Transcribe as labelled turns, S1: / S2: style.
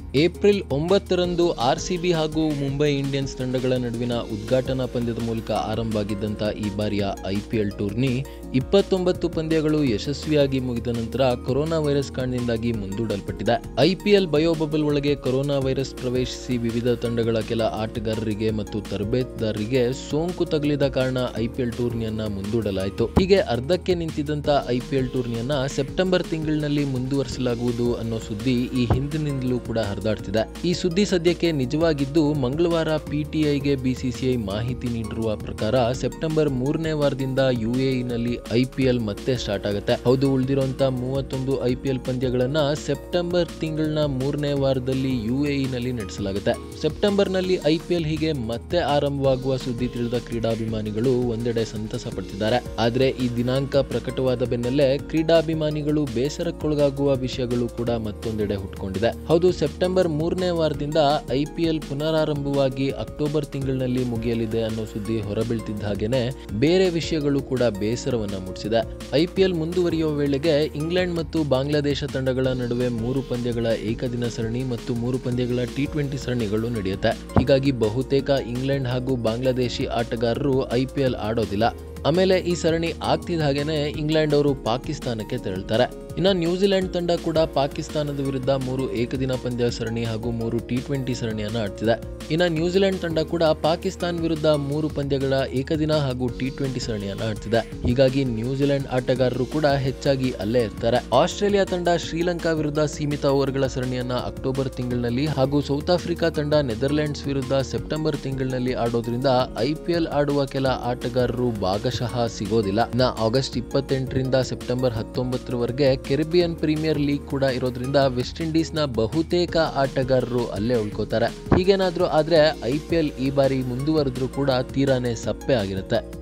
S1: April ಒಂಬತ್ತರಂದು RCB ಹಾಗೂ Mumbai Indians ತಂಡಗಳ ನಡುವಿನ ಉದ್ಘಾಟನಾ ಪಂದ್ಯದ ಮೂಲಕ ಆರಂಭವಾಗಿದ್ದಂಥ ಈ ಬಾರಿಯ ಐಪಿಎಲ್ ಟೂರ್ನಿ ಇಪ್ಪತ್ತೊಂಬತ್ತು ಪಂದ್ಯಗಳು ಯಶಸ್ವಿಯಾಗಿ ಮುಗಿದ ನಂತರ ಕೊರೋನಾ ವೈರಸ್ ಕಾರಣದಿಂದಾಗಿ ಮುಂದೂಡಲ್ಪಟ್ಟಿದೆ ಐಪಿಎಲ್ ಬಯೋಬಬಲ್ ಒಳಗೆ ಕೊರೋನಾ ವೈರಸ್ ಪ್ರವೇಶಿಸಿ ವಿವಿಧ ತಂಡಗಳ ಕೆಲ ಆಟಗಾರರಿಗೆ ಮತ್ತು ತರಬೇತುದಾರರಿಗೆ ಸೋಂಕು ತಗುಲಿದ ಕಾರಣ ಐಪಿಎಲ್ ಟೂರ್ನಿಯನ್ನ ಮುಂದೂಡಲಾಯಿತು ಹೀಗೆ ಅರ್ಧಕ್ಕೆ ನಿಂತಿದ್ದಂತ ಐಪಿಎಲ್ ಟೂರ್ನಿಯನ್ನ ಸೆಪ್ಟೆಂಬರ್ ತಿಂಗಳಿನಲ್ಲಿ ಮುಂದುವರಿಸಲಾಗುವುದು ಅನ್ನೋ ಸುದ್ದಿ ಈ ಹಿಂದಿನಿಂದಲೂ ಕೂಡ ಹರಿದಾಡ್ತಿದೆ ಈ ಸುದ್ದಿ ಸದ್ಯಕ್ಕೆ ನಿಜವಾಗಿದ್ದು ಮಂಗಳವಾರ ಪಿಟಿಐಗೆ ಬಿಸಿಸಿಐ ಮಾಹಿತಿ ನೀಡಿರುವ ಪ್ರಕಾರ ಸೆಪ್ಟೆಂಬರ್ ಮೂರನೇ ವಾರದಿಂದ ಯುಎಇನಲ್ಲಿ ಐಪಿಎಲ್ ಮತ್ತೆ ಸ್ಟಾರ್ಟ್ ಆಗುತ್ತೆ ಹೌದು ಉಳಿದಿರುವಂತ ಮೂವತ್ತೊಂದು ಐಪಿಎಲ್ ಪಂದ್ಯಗಳನ್ನ ಸೆಪ್ಟೆಂಬರ್ ತಿಂಗಳಿನ ಮೂರನೇ ವಾರದಲ್ಲಿ ಯುಎಇನಲ್ಲಿ ನಡೆಸಲಾಗುತ್ತೆ ಸೆಪ್ಟೆಂಬರ್ ನಲ್ಲಿ ಐಪಿಎಲ್ ಹೀಗೆ ಮತ್ತೆ ಆರಂಭವಾಗುವ ಸುದ್ದಿ ತಿಳಿದ ಕ್ರೀಡಾಭಿಮಾನಿಗಳು ಒಂದೆಡೆ ಸಂತಸ ಪಡ್ತಿದ್ದಾರೆ ಆದ್ರೆ ಈ ದಿನಾಂಕ ಪ್ರಕಟವಾದ ಬೆನ್ನಲ್ಲೇ ಕ್ರೀಡಾಭಿಮಾನಿಗಳು ಬೇಸರಕ್ಕೊಳಗಾಗುವ ವಿಷಯಗಳು ಕೂಡ ಮತ್ತೊಂದೆಡೆ ಹುಟ್ಕೊಂಡಿದೆ ಹೌದು ಸೆಪ್ಟೆಂಬರ್ ಮೂರನೇ ವಾರದಿಂದ ಐಪಿಎಲ್ ಪುನರಾರಂಭವಾಗಿ ಅಕ್ಟೋಬರ್ ತಿಂಗಳಿನಲ್ಲಿ ಮುಗಿಯಲಿದೆ ಅನ್ನೋ ಸುದ್ದಿ ಹೊರಬೀಳ್ತಿದ್ದ ಹಾಗೇನೆ ಬೇರೆ ವಿಷಯಗಳು ಕೂಡ ಬೇಸರವನ್ನ ಮೂಡಿಸಿದೆ ಐಪಿಎಲ್ ಮುಂದುವರಿಯುವ ವೇಳೆಗೆ ಇಂಗ್ಲೆಂಡ್ ಮತ್ತು ಬಾಂಗ್ಲಾದೇಶ ತಂಡಗಳ ನಡುವೆ ಮೂರು ಪಂದ್ಯಗಳ ಏಕದಿನ ಸರಣಿ ಮತ್ತು ಮೂರು ಪಂದ್ಯಗಳ ಟಿ ಟ್ವೆಂಟಿ ಸರಣಿಗಳು ನಡೆಯುತ್ತೆ ಹೀಗಾಗಿ ಬಹುತೇಕ ಇಂಗ್ಲೆಂಡ್ ಹಾಗೂ ಬಾಂಗ್ಲಾದೇಶಿ ಆಟಗಾರರು ಐಪಿಎಲ್ ಆಡೋದಿಲ್ಲ ಆಮೇಲೆ ಈ ಸರಣಿ ಆಗ್ತಿದ್ದ ಹಾಗೇನೆ ಇಂಗ್ಲೆಂಡ್ ಅವರು ಪಾಕಿಸ್ತಾನಕ್ಕೆ ತೆರಳ್ತಾರೆ ಇನ್ನು ನ್ಯೂಜಿಲೆಂಡ್ ತಂಡ ಕೂಡ ಪಾಕಿಸ್ತಾನದ ವಿರುದ್ಧ ಮೂರು ಏಕದಿನ ಪಂದ್ಯ ಸರಣಿ ಹಾಗೂ ಮೂರು ಟಿ ಟ್ವೆಂಟಿ ಸರಣಿಯನ್ನ ಆಡ್ತಿದೆ ಇನ್ನು ನ್ಯೂಜಿಲೆಂಡ್ ತಂಡ ಕೂಡ ಪಾಕಿಸ್ತಾನ ವಿರುದ್ಧ ಮೂರು ಪಂದ್ಯಗಳ ಏಕದಿನ ಹಾಗೂ ಟಿ ಟ್ವೆಂಟಿ ಸರಣಿಯನ್ನ ಆಡ್ತಿದೆ ಹೀಗಾಗಿ ನ್ಯೂಜಿಲೆಂಡ್ ಆಟಗಾರರು ಕೂಡ ಹೆಚ್ಚಾಗಿ ಅಲ್ಲೇ ಇರ್ತಾರೆ ಆಸ್ಟ್ರೇಲಿಯಾ ತಂಡ ಶ್ರೀಲಂಕಾ ವಿರುದ್ಧ ಸೀಮಿತ ಓವರ್ಗಳ ಸರಣಿಯನ್ನ ಅಕ್ಟೋಬರ್ ತಿಂಗಳಿನಲ್ಲಿ ಹಾಗೂ ಸೌತ್ ಆಫ್ರಿಕಾ ತಂಡ ನೆದರ್ಲೆಂಡ್ಸ್ ವಿರುದ್ಧ ಸೆಪ್ಟೆಂಬರ್ ತಿಂಗಳಿನಲ್ಲಿ ಆಡೋದ್ರಿಂದ ಐಪಿಎಲ್ ಆಡುವ ಕೆಲ ಆಟಗಾರರು ಭಾಗಶಃ ಸಿಗೋದಿಲ್ಲ ಇನ್ನ ಆಗಸ್ಟ್ ಇಪ್ಪತ್ತೆಂಟರಿಂದ ಸೆಪ್ಟೆಂಬರ್ ಹತ್ತೊಂಬತ್ತರವರೆಗೆ ಕೆರಿಬಿಯನ್ ಪ್ರೀಮಿಯರ್ ಲೀಗ್ ಕೂಡ ಇರೋದ್ರಿಂದ ವೆಸ್ಟ್ ಇಂಡೀಸ್ ನ ಬಹುತೇಕ ಆಟಗಾರರು ಅಲ್ಲೇ ಉಳ್ಕೋತಾರೆ ಹೀಗೇನಾದ್ರೂ ಆದ್ರೆ ಐಪಿಎಲ್ ಈ ಬಾರಿ ಮುಂದುವರೆದ್ರೂ ಕೂಡ ತೀರಾನೇ ಸಪ್ಪೆ ಆಗಿರುತ್ತೆ